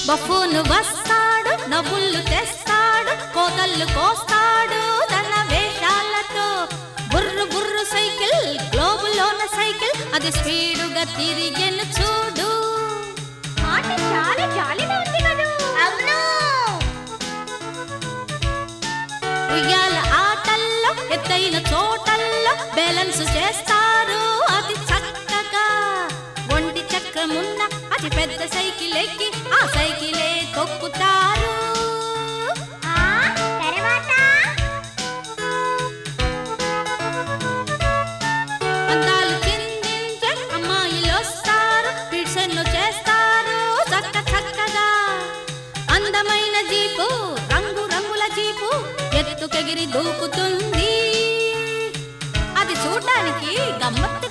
buffoon వస్తాడు నవ్వుళ్ళు తెస్తాడు కోతళ్ళు కోస్తాడు తన వేషాలతో బుర్రు బుర్రు సైకిల్ గ్లోబులోన సైకిల్ అది స్పీడుగా తిరిగెను చూడు ఆట చాలా జాలీగా ఉంది కదూ అవును ఉయ్యాల ఆటల్లో ఎత్తైన చోటల్లో బ్యాలెన్స్ చేస్తారు అతి చక్కగా ఒంటి చక్రమున్న అతి పెద్ద సైకిల్ ఎక్కి ఆ సైకిలే తొక్కుతారు ఆ తర్వాత అందాలు చిందించే అమ్మాయిలు వస్తారు పిడ్సెన్ను చేస్తారు చక్క చక్కగా అందమైన జీపు రంగు రంగుల జీపు ఎత్తుకెగిరి దూకుతుంది అది చూడడానికి గమ్మత్తు